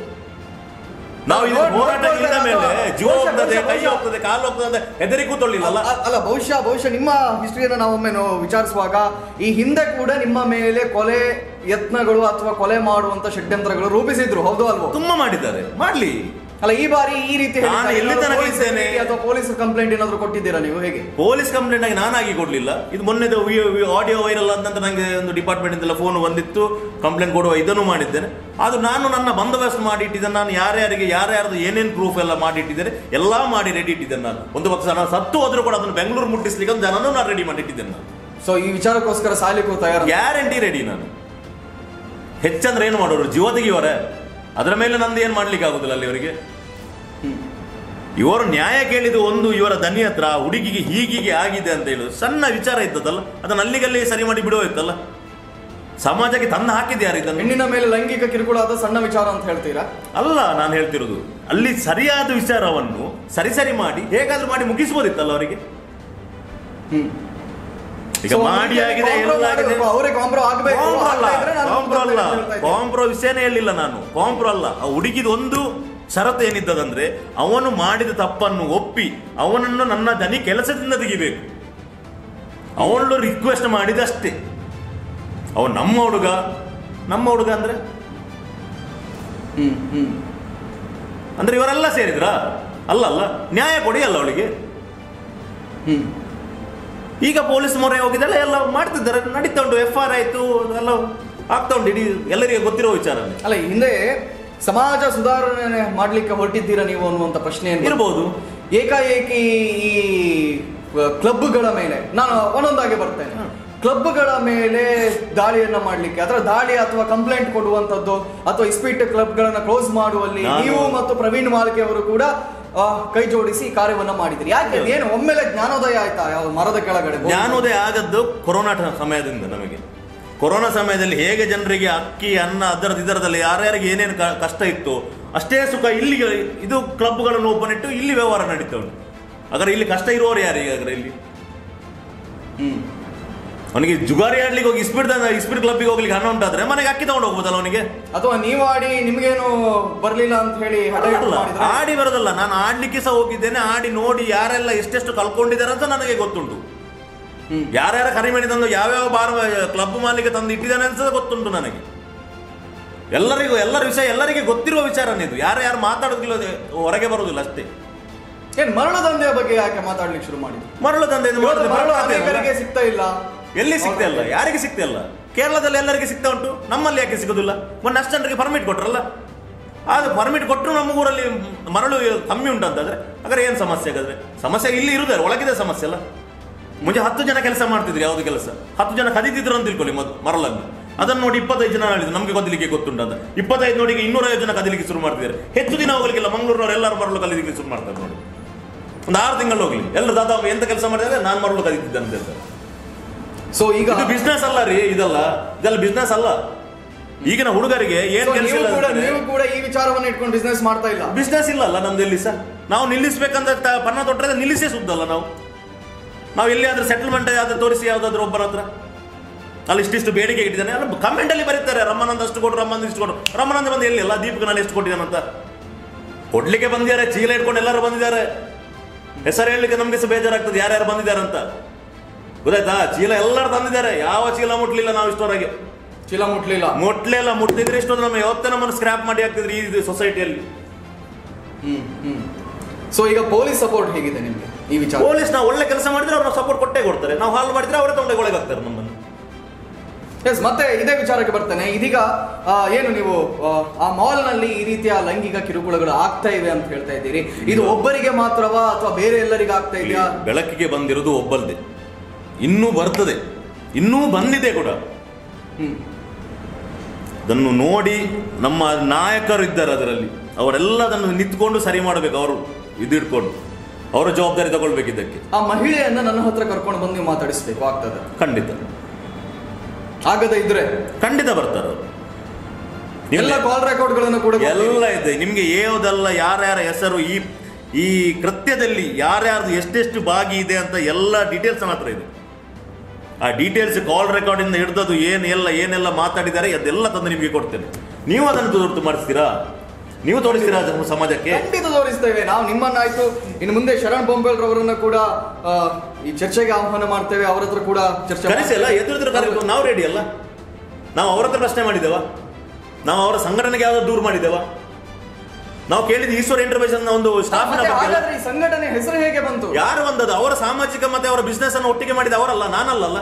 ನಾವು ಇದು ನೋಡ್- ಹೋರಾಟ ನೋಡ್ಕೊಳ್ತಾರೆ ಇಲ್ಲದ ಮೇಲೆ ಅಥವಾ ಜೀವ ಬಹುಶಃ- ಹೋಗ್ತದೆ ಕೈ ಬಹುಶಃ- ಹೋಗ್ತದೆ ಕಾಲು ಹೋಗ್ತದೆ ಅಂತ ಹೆದರಿ ಕೂತೊಳ್ಳಿಲ್ಲಲ್ಲ ಅಲ್ಲ ಅಲ್ಲ, ಬಹುಶಃ ಬಹುಶಃ ನಿಮ್ಮ ಹಿಸ್ಟ್ರಿಯನ್ನು ನಾವೊಮ್ಮೆ ನೋ ವಿಚಾರಿಸುವಾಗ ಈ ಹಿಂದೆ ಕೂಡ ನಿಮ್ಮ ಮೇಲೆ ಕೊಲೆ ಯತ್ನಗಳು ಅಥವಾ ಕೊಲೆ ಮಾಡುವಂತ ಷಡ್ಯಂತ್ರಗಳು ರೂಪಿಸಿದ್ರು ಹೌದು ಅಲ್ವೋ ತುಂಬಾ ಮಾಡಿದ್ದಾರೆ ಮಾಡ್ಲಿ ಅಲ್ಲ ಈ ಬಾರಿ ಈ ರೀತಿ ನಾನು ಹೇಳಿದ್ದಾರೆ. ಎಲ್ಲಿ ಏನಾದ್ರು ತನಕ ಪೊಲೀಸ್ ಇದ್ದೇನೆ? ಭೇಟಿ ಅಥವಾ ಪೊಲೀಸ್ ಕಂಪ್ಲೇಂಟ್ ಏನಾದ್ರು ಕೊಟ್ಟಿದ್ದೀರಾ ನೀವು ಹೇಗೆ ಪೊಲೀಸ್ ಕಂಪ್ಲೇಂಟ್ ಆಗಿ ನಾನಾಗಿ ಕೊಡ್ಲಿಲ್ಲ ಇದು ಮೊನ್ನೆದು ಆಡಿಯೋ ವೈರಲ್ ಅಂತ ನನಗೆ ಒಂದು ಡಿಪಾರ್ಟ್ಮೆಂಟ್ ಇಂದ ಫೋನ್ ಬಂದಿತ್ತು ಕಂಪ್ಲೇಂಟ್ ಕೊಡುವ ಇದನ್ನು ಮಾಡಿದ್ದೇನೆ ಅದು ನಾನು ನನ್ನ ಬಂದೋಬಸ್ತ್ ಮಾಡಿ ಇಟ್ಟಿದ್ದೇನೆ ನಾನು ಯಾರ್ಯಾರಿಗೆ ಯಾರ್ಯಾರ್ದು ಏನೇನು ಪ್ರೂಫ್ ಎಲ್ಲ ಮಾಡಿ ಇಟ್ಟಿದ್ದೇನೆ ಎಲ್ಲ ಮಾಡಿ ರೆಡಿ ಇಟ್ಟಿದ್ದೇನೆ ನಾನು ಒಂದು ಪಕ್ಷ ನಾನು ಸತ್ತು ಹೋದ್ರೂ ಕೂಡ ಅದನ್ನು ಬೆಂಗಳೂರು ಮುಟ್ಟಿಸ್ಲಿಕ್ಕೆ ಒಂದು ಜನನೂ ನಾನು ರೆಡಿ ಮಾಡಿ ಇಟ್ಟಿದ್ದೇನೆ ನಾನು ಸೊ ಈ ವಿಚಾರಕ್ಕೋಸ್ಕರ ಸಾಯ್ಲಿಕ್ಕೂ ತಯಾರ ಗ್ಯಾರಂಟಿ ರೆಡಿ ನಾನು ಹೆಚ್ಚಂದ್ರೆ ಏನು ಮಾಡೋರು ಜೀವ ತೆಗಿಯೋರೆ ಅದರ ಮೇಲೆ ನಂದು ಏನು ಮಾಡ್ಲಿಕ್ಕೆ ಆಗುದಿಲ್ಲ ಅಲ್ಲಿ ಅವರಿಗೆ ಇವರು ನ್ಯಾಯ ಕೇಳಿದ ಒಂದು ಇವರ ದನಿ ಹತ್ರ ಆ ಹುಡುಗಿಗೆ ಹೀಗೀಗೆ ಆಗಿದೆ ಅಂತ ಹೇಳುದು ಸಣ್ಣ ವಿಚಾರ ಇದ್ದದಲ್ಲ ಅದನ್ನ ಅಲ್ಲಿಗಲ್ಲಿ ಸರಿ ಮಾಡಿ ಬಿಡುವ ಇತ್ತಲ್ಲ ಸಮಾಜಕ್ಕೆ ತಂದು ಹಾಕಿದ್ಯಾರು ಇದನ್ನು ಹೆಣ್ಣಿನ ಮೇಲೆ ಲೈಂಗಿಕ ಕಿರುಕುಳ ಆದ ಸಣ್ಣ ವಿಚಾರ ಅಂತ ಹೇಳ್ತೀರಾ ಅಲ್ಲ ನಾನು ಹೇಳ್ತಿರೋದು ಅಲ್ಲಿ ಸರಿಯಾದ ವಿಚಾರವನ್ನು ಸರಿ ಸರಿ ಮಾಡಿ ಹೇಗಾದ್ರೂ ಮಾಡಿ ಮುಗಿಸ್ಬೋದಿತ್ತಲ್ಲ ಅವರಿಗೆ ಹ್ಮ್ ಈಗ So, ಮಾಡಿ ಒಂದು ಆಗಿದೆ compromise ಎಲ್ಲ ಆಗಿದೆ ಆಗಬೇಕು, ಅವರೇ ಕಾಂಪ್ರೋ ಆಗಬೇಕು ಕಾಂಪ್ರೋ ಅಲ್ಲ ಆಗ್ತಾ ಇದ್ರೆ ನಾನು ಕಾಂಪ್ರೋ ಅಲ್ಲ ಅಂತ ಹೇಳ್ತಾ ಇದ್ದೇನೆ. ಕಾಂಪ್ರೋ ವಿಷಯನೇ ಹೇಳಿಲ್ಲ ನಾನು ಕಾಂಪ್ರೋ ಅಲ್ಲ ಆ ಹುಡುಗಿದ ಒಂದು ಷರತ್ತು ಏನಿದ್ದದಂದ್ರೆ ಅವನು ಮಾಡಿದ ತಪ್ಪನ್ನು ಒಪ್ಪಿ ಅವನನ್ನು ನನ್ನ ದನಿ ಕೆಲಸದಿಂದ ತೆಗಿಬೇಕು ಅವಳು ರಿಕ್ವೆಸ್ಟ್ ಮಾಡಿದಷ್ಟೇ ಅವನು ನಮ್ಮ ಹುಡುಗ ನಮ್ಮ ಹುಡುಗ ಅಂದ್ರೆ ಹ್ಮ್ ಹ್ಮ್ ಅಂದ್ರೆ ಇವರೆಲ್ಲ ಸೇರಿದ್ರ ಅಲ್ಲ ಅಲ್ಲ ನ್ಯಾಯ ಕೊಡಿ ಅಲ್ಲ ಅವಳಿಗೆ ಹ್ಮ್ ಈಗ ಪೊಲೀಸ್ ಮೊರೆ ಹೋಗಿದ್ದೆಲ್ಲ ಎಲ್ಲ ಮಾಡ್ತಿದ್ದಾರೆ ನಡೀತಾ ಉಂಟು ಎಫ್ ಆರ್ ಆಯ್ತು ಎಲ್ಲ ಆಗ್ತಾ ಉಂಟು ಇಡೀ ಎಲ್ಲರಿಗೆ ಗೊತ್ತಿರೋ ವಿಚಾರನೇ ಅಲ್ಲ ಈ ಹಿಂದೆ ಸಮಾಜ ಸುಧಾರಣೆ ಮಾಡ್ಲಿಕ್ಕೆ ಹೊರಟಿದ್ದೀರಾ ನೀವು ಅನ್ನುವಂತ ಪ್ರಶ್ನೆ ಏನು ಇರ್ಬೋದು ಏಕಾಏಕಿ ಈ ಕ್ಲಬ್ಗಳ ಮೇಲೆ ನಾನು ಒಂದೊಂದಾಗಿ ಬರ್ತೇನೆ ಕ್ಲಬ್ಗಳ ಮೇಲೆ ದಾಳಿಯನ್ನ ಮಾಡ್ಲಿಕ್ಕೆ ಅಥವಾ ದಾಳಿ ಅಥವಾ ಕಂಪ್ಲೇಂಟ್ ಕೊಡುವಂತದ್ದು ಅಥವಾ ಇಸ್ಪೀಟ್ ಕ್ಲಬ್ಗಳನ್ನ ಕ್ಲೋಸ್ ಮಾಡುವಲ್ಲಿ ನಾನು- ನೀವು ಮತ್ತು ಪ್ರವೀಣ್ ಮಾಲ್ಕೆ ಅವರು ಕೂಡ ಆ, ಕೈ ಜೋಡಿಸಿ ಈ ಕಾರ್ಯವನ್ನ ಮಾಡಿದ್ರಿ ಯಾಕೆ ಏನು ಒಮ್ಮೆಲೆ ಜ್ಞಾನೋದಯ ಆಯ್ತಾ ಯಾವ ಮರದ ಕೆಳಗಡೆ ಜ್ಞಾನೋದಯ ಆಗದ್ದು ಕೊರೋನಾ ಟ- ಸಮಯದಿಂದ ನಮಗೆ ಕೊರೋನಾ ಸಮಯದಲ್ಲಿ ಹೇಗೆ ಜನರಿಗೆ ಅಕ್ಕಿ ಅನ್ನ ಅದರದ್ದು ಇದರದಲ್ಲಿ ಯಾರ್ಯಾರಿಗೆ ಏನೇನು ಕ- ಕಷ್ಟ ಇತ್ತು ಅಷ್ಟೇ ಸುಖ ಇಲ್ಲಿ ಇದು ಕ್ಲಬ್ಗಳನ್ನು ಓಪನ್ ಇಟ್ಟು ಇಲ್ಲಿ ವ್ಯವಹಾರ ನಡೀತಾ ಉಂಟು ಹಾಗಾದ್ರೆ ಇಲ್ಲಿ ಕಷ್ಟ ಇರುವವರು ಯಾರು ಹಾಗಾದ್ರೆ ಇಲ್ಲಿ ಹ್ಮ್ ಅವನಿಗೆ ಜುಗಾರಿ ಆಡ್ಲಿಕ್ಕೆ ಹೋಗಿ ಇಸ್ಪೀಡ್ ಇಸ್ಪೀಡ್ ಕ್ಲಬ್ಗೆ ಹೋಗ್ಲಿಕ್ಕೆ ಹಣ ಉಂಟಾದ್ರೆ ಮನೆಗೆ ಅಕ್ಕಿ ತಗೊಂಡು ಹೋಗ್ಬೋದಲ್ಲ ಅವನಿಗೆ ಅಥವಾ ನೀವು ಆಡಿ ನಿಮ್ಗೇನು ಬರ್ಲಿಲ್ಲ ಅಂತ ಹೇಳಿ ಹಠ ಹಿಡ್ದು ಅಲ್ಲ, ಮಾಡಿದ್ರೆ ಆಡಿ ಬರೋದಲ್ಲ ನಾನು ಆಡ್ಲಿಕ್ಕೆ ಸಹ ಹೋಗಿದ್ದೇನೆ ಆಡಿ ನೋಡಿ ಯಾರೆಲ್ಲ ಎಷ್ಟೆಷ್ಟು ಕಳ್ಕೊಂಡಿದ್ದಾರೆ ಅಂತ ನನಗೆ ಗೊತ್ತುಂಟು ಹ್ಮ್. ಯಾರ್ಯಾರ ಕರಿಮಣಿ ತಂದು ಯಾವ್ಯಾವ ಬಾರ್ ಕ್ಲಬ್ ಮಾಲಿಕ ತಂದು ಇಟ್ಟಿದ್ದಾನೆ ಅಂತ ಗೊತ್ತುಂಟು ನನಗೆ ಎಲ್ಲರಿಗೂ ಎಲ್ಲರ ವಿಷಯ ಎಲ್ಲರಿಗೆ ಗೊತ್ತಿರುವ ವಿಚಾರನೇ ಇದು ಯಾರು ಯಾರು ಮಾತಾಡೋದಿಲ್ಲ ಅದು ಹೊರಗೆ ಬರುವುದಿಲ್ಲ ಅಷ್ಟೇ ಏನ್ ಮರಳು ದಂಧೆಯ ಬಗ್ಗೆ ಯಾಕೆ ಮಾತಾಡ್ಲಿಕ್ಕೆ ಶುರು ಮಾಡಿದ್ರು ಮರಳು ತಂದೆ ಇದು ಇವತ್ತು ಮಾಡಿದ್ರೆ ಮರಳು ಮರಳು ತಂದೆ ಅನೇಕರಿಗೆ ಅಲ್ಲ? ಸಿಗ್ತಾ ಇಲ್ಲ ಎಲ್ಲಿ ಸಿಗ್ತಾ ಇಲ್ಲ ಯಾರಿಗೆ ಸಿಗ್ತಾ ಇಲ್ಲ ಕೇರಳದಲ್ಲಿ ಎಲ್ಲರಿಗೆ ಸಿಗ್ತಾ ಉಂಟು ನಮ್ಮಲ್ಲಿ ಯಾಕೆ ಸಿಗೋದಿಲ್ಲ ಮೊನ್ನೆ ಅಷ್ಟು ಜನರಿಗೆ ಪರ್ಮಿಟ್ ಕೊಟ್ರಲ್ಲ ಆದ್ರೆ ಪರ್ಮಿಟ್ ಕೊಟ್ಟರು ನಮ್ಮ ಊರಲ್ಲಿ ಮರಳು ಕಮ್ಮಿ ಉಂಟಂತಾದ್ರೆ ಹಾಗಾದ್ರೆ ಏನು ಸಮಸ್ಯೆ ಹಾಗಾದ್ರೆ ಸಮಸ್ಯೆ ಇಲ್ಲಿ ಇರುದಾರೆ ಒಳಗಿದೆ ಸಮಸ್ಯೆ ಅಲ್ಲ ಮುಂಚೆ ಹತ್ತು ಜನ ಕೆಲಸ ಮಾಡ್ತಿದ್ರು ಯಾವ್ದು ಕೆಲಸ ಹತ್ತು ಜನ ಕದಿತಿದ್ರು ಅಂತ ತಿಳ್ಕೊಳ್ಳಿ ಮೊದ್ ಮರಳನ್ನು ಅದನ್ನು ನೋಡಿ ಇಪ್ಪತ್ತೈದು ಜನ ಹೇಳಿದ್ರು ನಮಗೆ ಕದಿಲಿಕ್ಕೆ ಗೊತ್ತುಂಟು ಅಂತ ಇಪ್ಪತ್ತೈದು ನೋಡಿ ಈಗ ಇನ್ನೂರೈವತ್ತು ಜನ ಕದಿಲಿಕ್ಕೆ ಶುರು ಮಾಡ್ತಿದ್ದಾರೆ ಹೆಚ್ಚು ದಿನ ಹೋಗ್ಲಿಕ್ಕಿಲ್ಲ ಮಂಗಳೂರಿನವ್ರು ಎಲ್ಲರೂ ಮರಳು ಕದಿಲಿಕ್ಕೆ ಶುರು ಮಾಡ್ತಾರೆ ನೋಡಿ ಒಂದು ಆರು ತಿಂಗಳು ಹೋಗ್ಲಿ ಎಲ್ಲರೂ ದಾದಾ ಎಂತ ಕೆಲಸ ಮಾಡಿದ್ರೆ ನಾನು ಮರಳು ಕದಿತಿದ್ದೆ ಅಂತ ಹೇಳ್ತಾರೆ ಸೊ ಈಗ ಇದು ಬಿಸ್ನೆಸ್ ಅಲ್ಲ ರೀ ಇದಲ್ಲ ಇದೆಲ್ಲ ಬಿಸ್ನೆಸ್ ಅಲ್ಲ ಈಗಿನ ಹುಡುಗರಿಗೆ ಏನ್ so ಕೆಲಸ ನೀವು ಇಲ್ಲ ಕೂಡ ನೀವು ಕೂಡ ಈ ವಿಚಾರವನ್ನ ಇಟ್ಕೊಂಡು ಬಿಸ್ನೆಸ್ ಮಾಡ್ತಾ ಇಲ್ಲ ಬಿಸ್ನೆಸ್ ಇಲ್ಲ ಅಲ್ಲ ನಮ್ದು ಎಲ್ಲಿ ಸಹ ನಾವು ನಿಲ್ಲಿಸ್ಬೇಕಂತ ತ- ಪನ್ನ ತೊಟ್ಟರೆ ನಿಲ್ಲಿಸೇ ಸುದ್ದಲ್ಲ ನಾವು ನಾವು ಎಲ್ಲಿಯಾದ್ರೂ ಸೆಟಲ್ಮೆಂಟ್ ಯಾವ್ದು ತೋರಿಸಿ ಯಾವ್ದಾದ್ರು ಒಬ್ಬರ ಹತ್ರ ಅಲ್ಲಿ ಇಷ್ಟಿಷ್ಟು ಬೇಡಿಕೆ ಇಟ್ಟಿದ್ದಾನೆ ಅಲ್ಲಿ ಕಮೆಂಟ್ ಅಲ್ಲಿ ಬರೀತಾರೆ ರಮ್ಮನಂದ ಅಷ್ಟು ಕೊಡು ರಮ್ಮನಂದ ಇಷ್ಟು ಕೊಡು ರಮ್ಮನಂದ ಬಂದು ಎಲ್ಲಿ ಅಲ್ಲ ದೀಪಕನಲ್ಲಿ ಎಷ್ಟು ಕೊಟ್ಟಿದ್ದಾನಂತ ಕೊಡ್ಲಿಕ್ಕೆ ಬಂದಿದ್ದಾರೆ ಚೀಲ ಇಟ್ಕೊಂಡು ಎಲ್ಲರೂ ಬಂದಿದ್ದಾರೆ ಹೆಸರು ಹೇಳಲಿಕ್ಕೆ ನಮ್ಗೆ ಸಹ ಬೇಜಾರಾಗ್ತದೆ ಯಾರ್ಯಾರು ಬಂದಿದ್ದಾರೆ ಅಂತ ಗೊತ್ತಾಯ್ತಾ ಚೀಲ ಎಲ್ಲರೂ ತಂದಿದ್ದಾರೆ ಯಾವ ಚೀಲ ಮುಟ್ಲಿಲ್ಲ ನಾವು ಇಷ್ಟವರೆಗೆ ಚೀಲ ಮುಟ್ಲಿಲ್ಲ ಮುಟ್ಲೇ ಇಲ್ಲ ಮುಟ್ಟಿದ್ರೆ ಇಷ್ಟೊಂದು ನಮ್ಮ ಯಾವತ್ತೇ ನಮ್ಮನ್ನು ಸ್ಕ್ರಾಪ್ ಮಾಡಿ ಹಾಕ್ತಿದ್ರು ಈ ಸೊಸೈಟಿಯಲ್ಲಿ ಹ್ಮ್ ಹ್ಮ್ ಸೊ ಈಗ ಪೊಲೀಸ್ ಸಪೋರ್ಟ್ ಹೇಗಿದೆ ನಿಮ್ಗೆ ಈ ವಿಚಾರ ಪೊಲೀಸ್ ನಾವು ಒಳ್ಳೆ ಕೆಲಸ ಮಾಡಿದ್ರೆ ಅವ್ರನ್ನ ಸಪೋರ್ಟ್ ಕೊಟ್ಟೇ ಕೊಡ್ತಾರೆ ನಾವು ಹಾಳು ಮಾಡಿದ್ರೆ ಅವರೇ ತಗೊಂಡೆ ಒಳಗೆ ಹಾಕ್ತಾರೆ ನಮ್ಮನ್ನು ಎಸ್ ಮತ್ತೆ ಇದೇ ವಿಚಾರಕ್ಕೆ ಬರ್ತೇನೆ ಇದೀಗ ಆ, ಏನು ನೀವು ಆ, ಆ ಮಾಲ್ ನಲ್ಲಿ ಈ ರೀತಿಯ ಲೈಂಗಿಕ ಕಿರುಕುಳಗಳು ಆಗ್ತಾ ಇವೆ ಅಂತ ಹೇಳ್ತಾ ಇದ್ದೀರಿ ಇದು ಒಬ್ಬರಿಗೆ ಮಾತ್ರವಾ ಅಥವಾ ಬೇರೆ ಎಲ್ಲರಿಗೆ ಆಗ್ತಾ ಇದೆಯಾ ಬೆಳಕಿಗೆ ಬಂದಿರೋದು ಒಬ್ಬಲ್ದೆ ಇನ್ನೂ ಬರ್ತದೆ ಇನ್ನೂ ಬಂದಿದೆ ಕೂಡ ಹ್ಮ್ ಅದನ್ನು ನೋಡಿ ನಮ್ಮ ನಾಯಕರು ಇದ್ದಾರೆ ಅದರಲ್ಲಿ ಅವರೆಲ್ಲ ಅದನ್ನು ನಿಂತ್ಕೊಂಡು ಸರಿ ಮಾಡಬೇಕು ಅವರು ಇದಿಟ್ಕೊಂಡು ಅವರ ಜವಾಬ್ದಾರಿ ತಗೊಳ್ಬೇಕು ಇದಕ್ಕೆ ಆ ಮಹಿಳೆಯನ್ನ ನನ್ನ ಹತ್ರ ಕರ್ಕೊಂಡು ಬಂದು ನೀವು ಮಾತಾಡಿಸ್ಬೇಕು ಆಗ್ತದೆ ಖಂಡಿತ ಆಗದ ಇದ್ರೆ ಖಂಡಿತ ಬರ್ತಾರೆ ಅವರು ಎಲ್ಲ ಕಾಲ್ ರೆಕಾರ್ಡ್ಗಳನ್ನು ಕೂಡ ಕೊಡ್ತೀವಿ. ಎಲ್ಲ ಇದೆ ನಿಮಗೆ ಯಾವುದೆಲ್ಲ ಯಾರ್ಯಾರ ಹೆಸರು ಈ ಈ ಕೃತ್ಯದಲ್ಲಿ ಯಾರ್ಯಾರ್ದು ಎಷ್ಟೆಷ್ಟು ಭಾಗಿ ಇದೆ ಅಂತ ಎಲ್ಲ ಡೀಟೇಲ್ಸ್ ನನ್ನ ಹತ್ರ ಇದೆ ಆ ಡೀಟೇಲ್ಸ್ ಕಾಲ್ ರೆಕಾರ್ಡಿಂದ ಹಿಡಿದದು ಏನು ಎಲ್ಲ ಏನೆಲ್ಲ ಮಾತಾಡಿದ್ದಾರೆ ಅದೆಲ್ಲ ತಂದು ನಿಮಗೆ ಕೊಡ್ತೇನೆ ನೀವು ಅದನ್ನು ತುರ್ತು ಮಾಡಿಸ್ತೀರಾ ನೀವು ತೋರಿಸ್ತೀರಾ ಅದನ್ನು ಸಮಾಜಕ್ಕೆ ಖಂಡಿತ ತೋರಿಸ್ತೇವೆ ನಾವು ನಿಮ್ಮನ್ನಾಯ್ತು ಇನ್ನು ಮುಂದೆ ಶರಣ್ ಬೊಂಬೆಲ್ರವರನ್ನ ಕೂಡ ಆ, ಈ ಚರ್ಚೆಗೆ ಆಹ್ವಾನ ಮಾಡ್ತೇವೆ ಅವರ ಹತ್ರ ಕೂಡ ಚರ್ಚೆ ಕರೆಸಿ ಅಲ್ಲ ಎದುರಿದ್ರೆ ಕರೆದು ನಾವು ರೆಡಿ ಅಲ್ಲ ನಾವು ಅವ್ರ ಹತ್ರ ಪ್ರಶ್ನೆ ಮಾಡಿದ್ದೇವ ನಾವು ಅವರ ಸಂಘಟನೆಗೆ ಯಾವ್ದಾದ್ರು ದೂರ ಮಾಡಿದ್ದೇವ ನಾವು ಕೇಳಿದ ಈಶ್ವರ ಎಂಟರ್ಪ್ರೈಸಸ್ ಒಂದು ಸ್ಟಾಫ್ನ ಮತ್ತೆ ಬಗ್ಗೆ ಹಾಗಾದ್ರೆ ಈ ಸಂಘಟನೆ ಹೆಸರು ಹೇಗೆ ಬಂತು ಯಾರು ಬಂದದ್ದು ಅವರ ಸಾಮಾಜಿಕ ಮತ್ತೆ ಅವರ ಬಿಸ್ನೆಸ್ ಅನ್ನು ಒಟ್ಟಿಗೆ ಮಾಡಿದ ಅವರಲ್ಲ ನಾನಲ್ಲಲ್ಲ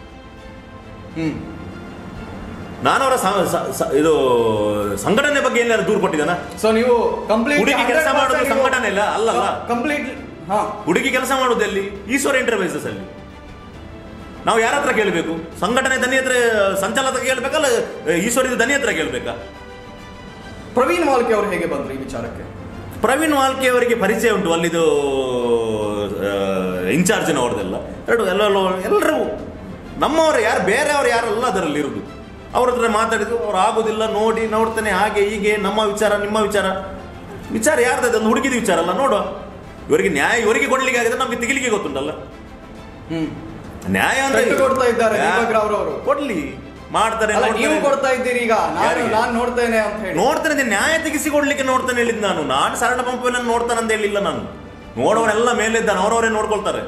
ಹ್ಮ್ ನಾನು ಅವರ ಸಾ- ಸ- ಸ- ಇದು ಸಂಘಟನೆ ಬಗ್ಗೆ ಏನಾದ್ರು ದೂರ ಕೊಟ್ಟಿದ್ದಾನ ಸೊ ನೀವು ಕಂಪ್ಲೀಟ್ ಹುಡುಗಿ ಕೆಲಸ ಮಾಡೋದು ಸಂಘಟನೆ ಇಲ್ಲ ಅಲ್ಲಲ್ಲ ಕಂಪ್ಲೀಟ್ ಹಾ ಹುಡುಗಿ ಕೆಲಸ ಮಾಡೋದು ಎಲ್ಲಿ ಈಶ್ವರ ಎಂಟರ್ಪ್ರೈಸಸ್ ಅಲ್ಲಿ ನಾವು ಯಾರ ಹತ್ರ ಕೇಳಬೇಕು ಸಂಘಟನೆ ದನಿ ಹತ್ರ ಸಂಚಾಲಕ ಕೇಳಬೇಕಲ್ಲ ಈಶ್ವರಿದ ದನಿ ಹತ್ರ ಕೇಳಬೇಕಾ ಪ್ರವೀಣ್ ಮಾಲ್ಕೆ ಅವರು ಹೇಗೆ ಬಂದ್ರು ಈ ವಿಚಾರಕ್ಕೆ ಪ್ರವೀಣ್ ವಾಲ್ಕೆ ಅವರಿಗೆ ಪರಿಚಯ ಉಂಟು ಅಲ್ಲಿದು ಇನ್ಚಾರ್ಜಿನವ್ರದೆಲ್ಲ ಎರಡು ಎಲ್ಲ ಎಲ್ಲರೂ ನಮ್ಮವರು ಯಾರು ಬೇರೆಯವರು ಯಾರಲ್ಲ ಅದರಲ್ಲಿ ಇರುದು ಅವ್ರ ಹತ್ರ ಮಾತಾಡಿದ್ರು ಅವ್ರು ಆಗೋದಿಲ್ಲ ನೋಡಿ ನೋಡ್ತಾನೆ ಹಾಗೆ ಹೀಗೆ ನಮ್ಮ ವಿಚಾರ ನಿಮ್ಮ ವಿಚಾರ ವಿಚಾರ ಯಾರ್ದು ಅದೊಂದು ಹುಡುಗಿದ ವಿಚಾರ ಅಲ್ಲ ನೋಡುವ ಇವರಿಗೆ ನ್ಯಾಯ ಇವರಿಗೆ ಕೊಡ್ಲಿಕ್ಕೆ ಆಗಿದೆ ನಮಗೆ ತೆಗಿಲಿಕ್ಕೆ ಗೊತ್ತುಂಟಲ್ಲ ಹ್ಮ್ ನ್ಯಾಯ ಅಂತ ಪೆಟ್ಟು ಕೊಡ್ತಾ ಇದ್ದಾರೆ ಯಾ- ದೀಪಕ್ ರಾವ್ ರವರು. ಕೊಡ್ಲಿ ಮಾಡ್ತಾರೆ ಅಲ್ಲ ನೀವು ನೋಡ್ತಾರೆ. ಕೊಡ್ತಾ ಇದ್ದೀರಿ ಈಗ ನಾನು ಯಾರಿಗೆ? ನಾನು ನೋಡ್ತೇನೆ ಅಂತ ಹೇಳಿ ನೋಡ್ತಾನೆ ಇದೆ, ನ್ಯಾಯ ತೆಗಿಸಿ ಕೊಡ್ಲಿಕ್ಕೆ ನೋಡ್ತಾನೆ ಹೇಳಿದ್ ನಾನು ನಾನು ಸರಳ ಪಂಪನ್ನು ನೋಡ್ತಾನೆ ಅಂತ ಹೇಳಿಲ್ಲ ನಾನು ನೋಡೋರೆಲ್ಲ ಮೇಲಿದ್ದಾನೆ ಅವರವರೇ ನೋಡ್ಕೊಳ್ತಾರೆ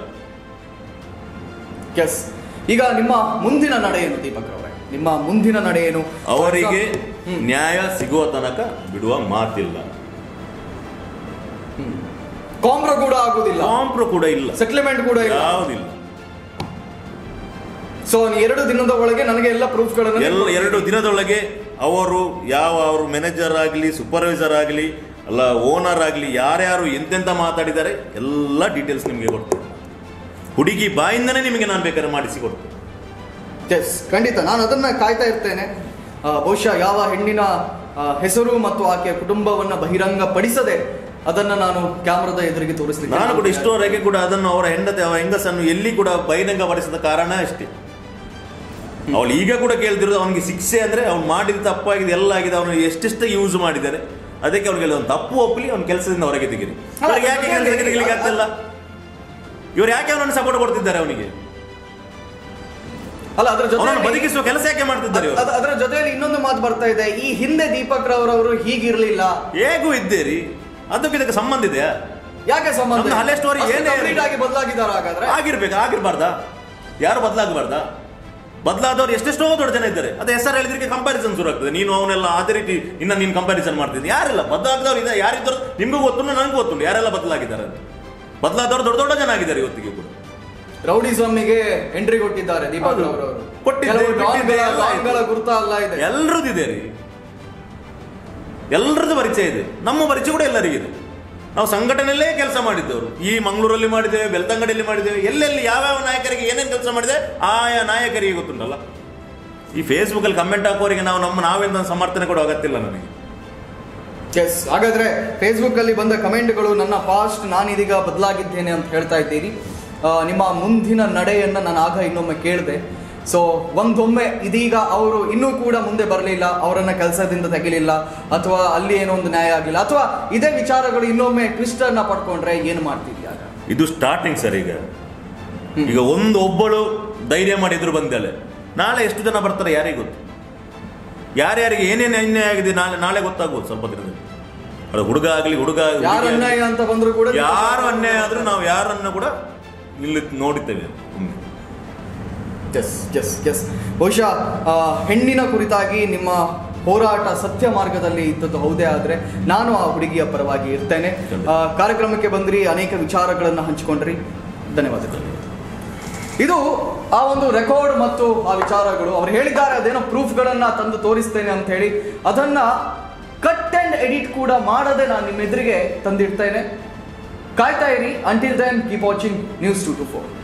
ಎಸ್ ಈಗ ನಿಮ್ಮ ಮುಂದಿನ ನಡೆ ಏನು ದೀಪಕ್ ಅವರೇ ನಿಮ್ಮ ಮುಂದಿನ ನಡೆ ಏನು ಅವರಿಗೆ ಹ್ಮ್. ನ್ಯಾಯ ಸಿಗುವ ತನಕ ಬಿಡುವ ಮಾತಿಲ್ಲ ಕಾಂಪ್ರ ಕೂಡ ಆಗುದಿಲ್ಲ ಕಾಂಪ್ರು ಕೂಡ ಇಲ್ಲ ಸೆಟ್ಲ್ಮೆಂಟ್ ಕೂಡ ಇಲ್ಲ ಯಾವುದಿಲ್ಲ ಸೊ ಎರಡು ದಿನದ ಒಳಗೆ ನನಗೆ ಎಲ್ಲ ಪ್ರೂಫ್ಗಳನ್ನು ಎಲ್ಲ ಎರಡು ದಿನದೊಳಗೆ ಅವರು ಯಾವ ಅವರು ಮ್ಯಾನೇಜರ್ ಆಗಲಿ ಸೂಪರ್ವೈಸರ್ ಆಗಲಿ ಅಲ್ಲ ಓನರ್ ಆಗಲಿ ಯಾರ್ಯಾರು ಎಂತೆಂತ ಮಾತಾಡಿದ್ದಾರೆ ಎಲ್ಲ ಡೀಟೇಲ್ಸ್ ನಿಮಗೆ ಕೊಡ್ತೇನೆ ಹುಡುಗಿ ಬಾಯಿಂದನೇ ನಿಮಗೆ ನಾನು ಬೇಕಾದ್ರೆ ಮಾಡಿಸಿ ಕೊಡ್ತೇನೆ ಎಸ್ ಖಂಡಿತ ನಾನು ಅದನ್ನ ಕಾಯ್ತಾ ಇರ್ತೇನೆ ಆ, ಬಹುಶಃ ಯಾವ ಹೆಣ್ಣಿನ ಆ, ಹೆಸರು ಮತ್ತು ಆಕೆಯ ಕುಟುಂಬವನ್ನ ಬಹಿರಂಗ ಪಡಿಸದೆ ಅದನ್ನ ನಾನು ಕ್ಯಾಮ್ರಾದ ಎದುರಿಗೆ ತೋರಿಸ್ಲಿಕ್ಕೆ ನಾನು ಕೂಡ ಇಷ್ಟವರೆಗೆ ಕೂಡ ಅದನ್ನು ಅವರ ಹೆಂಡತಿ ಅವರ ಹೆಂಗಸನ್ನು ಎಲ್ಲಿ ಕೂಡ ಬಹಿರಂಗ ಪಡಿಸಿದ ಕಾರಣ ಅಷ್ಟೇ ಅವಳು ಈಗ ಕೂಡ ಕೇಳ್ತಿರೋದು ಅವನಿಗೆ ಶಿಕ್ಷೆ ಅಂದ್ರೆ ಅವ್ನು ಮಾಡಿದ ತಪ್ಪಾಗಿದೆ ಎಲ್ಲ ಆಗಿದೆ ಅವನು ಎಷ್ಟೆಷ್ಟು ಯೂಸ್ ಮಾಡಿದ್ದಾರೆ ಅದಕ್ಕೆ ಅವ್ನಿಗೆ ಒಂದು ತಪ್ಪು ಒಪ್ಪಲಿ ಅವ್ನ ಕೆಲಸದಿಂದ ಹೊರಗೆ ತೆಗೀರಿ ಅವ್ರಿಗೆ ಯಾಕೆ ಕೆಲಸಕ್ಕೆ ತೆಗಿಲಿಕ್ಕೆ ಆಗ್ತಿಲ್ಲ ಇವ್ರು ಯಾಕೆ ಅವನನ್ನು ಸಪೋರ್ಟ್ ಕೊಡ್ತಿದ್ದಾರೆ ಅವನಿಗೆ ಅಲ್ಲ ಅದ್ರ ಅವರನ್ನು ಜೊತೆ ಬದುಕಿಸುವ ಕೆಲಸ ಯಾಕೆ ಮಾಡ್ತಿದ್ದಾರೆ ಇವರು? ಅದರ ಜೊತೆಯಲ್ಲಿ ಇನ್ನೊಂದು ಮಾತು ಬರ್ತಾ ಇದೆ ಈ ಹಿಂದೆ ದೀಪಕ್ ರವರವರು ಹೀಗಿರ್ಲಿಲ್ಲ ಹೇಗೂ ಇದ್ದೀರಿ ಅದಕ್ಕೆ ಇದಕ್ಕೆ ಸಂಬಂಧ ಇದೆಯಾ ಯಾಕೆ ಸಂಬಂಧ ನಮ್ದು ಹಳೆ story ಅಷ್ಟು ಏನೇ complete ಇರಲಿ. ಆಗಿ ಬದಲಾಗಿದ್ದಾರೆ ಹಾಗಾದ್ರೆ ಆಗಿರ್ಬೇಕು ಆಗಿರ್ಬಾರ್ದಾ ಯಾರು ಬದಲಾಗಬಾರ್ದಾ ಬದಲಾದವ್ರು ಎಷ್ಟೆಷ್ಟೋ ದೊಡ್ಡ ಜನ ಇದ್ದಾರೆ ಅದು ಹೆಸರು ಹೇಳಿದ್ರಿಗೆ ಕಂಪ್ಯಾರಿಸನ್ ಶುರು ಆಗ್ತದೆ ನೀನು ಅವನೆಲ್ಲ ಅದೇ ರೀತಿ ಇನ್ನ ನೀನು ಕಂಪ್ಯಾರಿಸನ್ ಮಾಡ್ತಿದ್ದೆ ಯಾರೆಲ್ಲ ಬದಲಾಗದವ್ರು ಇದೆ ಯಾರಿದ್ದರು ನಿಮಗೂ ಗೊತ್ತುಂಟು ನನಗೂ ಗೊತ್ತುಂಟು ಯಾರೆಲ್ಲ ಬದಲಾಗಿದ್ದಾರೆ ಅಂತ ಬದಲಾದವ್ರು ದೊಡ್ಡ ದೊಡ್ಡ ಜನ ಆಗಿದ್ದಾರೆ ಇವತ್ತಿಗೆ ಕೂಡ ರೌಡಿಸಮ್ಮಿಗೆ ಎಂಟ್ರಿ ಕೊಟ್ಟಿದ್ದಾರೆ ದೀಪಕ್ ಹೌದು. ರವರವರು ಕೊಟ್ಟಿದ್ದೆ, ಕೆಲವು ಬಿಟ್ಟಿದ್ದೆ, ಡಾನ್ಗಳ- ಎಲ್ಲ ಆಯ್ತು. ಡಾನ್ಗಳ ಗುರುತ ಅಲ್ಲ ಇದೆ ಎಲ್ರದ್ದು ಇದೆ ರೀ ಎಲ್ರದ್ದು ಪರಿಚಯ ಇದೆ ನಮ್ಮ ಪರಿಚಯ ಕೂಡ ಎಲ್ಲರಿಗಿದೆ ನಾವು ಸಂಘಟನೆಯಲ್ಲೇ ಕೆಲಸ ಮಾಡಿದ್ದವರು ಈ ಮಂಗಳೂರಲ್ಲಿ ಮಾಡಿದ್ದೇವೆ ಬೆಳ್ತಂಗಡಿಯಲ್ಲಿ ಮಾಡಿದ್ದೇವೆ ಎಲ್ಲೆಲ್ಲಿ ಯಾವ್ಯಾವ ನಾಯಕರಿಗೆ ಏನೇನು ಕೆಲಸ ಮಾಡಿದೆ ಆಯಾ ನಾಯಕರಿಗೆ ಗೊತ್ತುಂಟಲ್ಲ ಈ ಫೇಸ್ಬುಕ್ಕಲ್ಲಿ ಕಮೆಂಟ್ ಹಾಕೋರಿಗೆ ನಾವು ನಮ್ಮ ನಾವೆಂದ ಸಮರ್ಥನೆ ಕೊಡೋ ಅಗತ್ಯ ಇಲ್ಲ ನನಗೆ ಎಸ್ ಹಾಗಾದ್ರೆ ಫೇಸ್ಬುಕ್ ಅಲ್ಲಿ ಬಂದ ಕಮೆಂಟ್ಗಳು ನನ್ನ ಪಾಸ್ಟ್ ನಾನಿದೀಗ ಬದಲಾಗಿದ್ದೇನೆ ಅಂತ ಹೇಳ್ತಾ ಇದ್ದೀರಿ ಆ, ನಿಮ್ಮ ಮುಂದಿನ ನಡೆಯನ್ನ ನಾನು ಆಗ ಇನ್ನೊಮ್ಮೆ ಕೇಳಿದೆ ಸೊ ಒಂದೊಮ್ಮೆ ಇದೀಗ ಅವರು ಇನ್ನೂ ಕೂಡ ಮುಂದೆ ಬರಲಿಲ್ಲ ಅವರನ್ನ ಕೆಲಸದಿಂದ ತೆಗಿಲಿಲ್ಲ ಅಥವಾ ಅಲ್ಲಿ ಏನೋ ಒಂದು ನ್ಯಾಯ ಆಗಿಲ್ಲ ಅಥವಾ ಇದೇ ವಿಚಾರಗಳು ಇನ್ನೊಮ್ಮೆ ಟ್ವಿಸ್ಟ್ ಅನ್ನ ಪಡ್ಕೊಂಡ್ರೆ ಏನು ಮಾಡ್ತೀವಿ ಆಗ ಇದು ಸ್ಟಾರ್ಟಿಂಗ್ ಸರ್ ಈಗ ಈಗ ಒಂದು ಒಬ್ಬಳು ಧೈರ್ಯ ಮಾಡಿದ್ರು ಬಂದಾಳೆ ನಾಳೆ ಎಷ್ಟು ಜನ ಬರ್ತಾರೆ ಯಾರಿಗೆ ಗೊತ್ತು ಯಾರ್ಯಾರಿಗೆ ಏನೇನು ಅನ್ಯಾಯ ಆಗಿದೆ ನಾಳೆ ನಾಳೆ ಗೊತ್ತಾಗ್ಬೋದು ಸ್ವಲ್ಪ ದಿನದಲ್ಲಿ ಅದು ಹುಡುಗ ಆಗಲಿ ಹುಡುಗ ಯಾರು ಹುಡುಗಿ ಆಗ್ಲಿ. ಅನ್ಯಾಯ ಅಂತ ಬಂದ್ರು ಕೂಡ ಯಾರು ಅನ್ಯಾಯ ಆದ್ರೂ ನಾವು ಯಾರನ್ನು ಕೂಡ ಇಲ್ಲಿ ನೋಡುತ್ತೇವೆ ಮುಂದೆ. ಎಸ್ ಎಸ್ ಎಸ್ ಬಹುಶಃ ಆ, ಹೆಣ್ಣಿನ ಕುರಿತಾಗಿ ನಿಮ್ಮ ಹೋರಾಟ ಸತ್ಯ ಮಾರ್ಗದಲ್ಲಿ ಇದ್ದದ್ದು ಹೌದೇ ಆದರೆ ನಾನು ಆ ಹುಡುಗಿಯ ಪರವಾಗಿ ಇರ್ತೇನೆ ಆ, ಕಾರ್ಯಕ್ರಮಕ್ಕೆ ಬಂದ್ರಿ ಅನೇಕ ವಿಚಾರಗಳನ್ನು ಹಂಚಿಕೊಂಡ್ರಿ ಧನ್ಯವಾದಗಳು ಇದು ಆ ಒಂದು ರೆಕಾರ್ಡ್ ಮತ್ತು ಆ ವಿಚಾರಗಳು ಅವ್ರು ಹೇಳಿದ್ದಾರೆ ಅದೇನೋ ಪ್ರೂಫ್ಗಳನ್ನ ತಂದು ತೋರಿಸ್ತೇನೆ ಅಂತ ಹೇಳಿ ಅದನ್ನ ಕಟ್ ಅಂಡ್ ಎಡಿಟ್ ಕೂಡ ಮಾಡದೆ ನಾನು ನಿಮ್ಮ ಎದುರಿಗೆ ತಂದಿಡ್ತೇನೆ ಕಾಯ್ತಾ ಇರಿ until then keep watching news two two four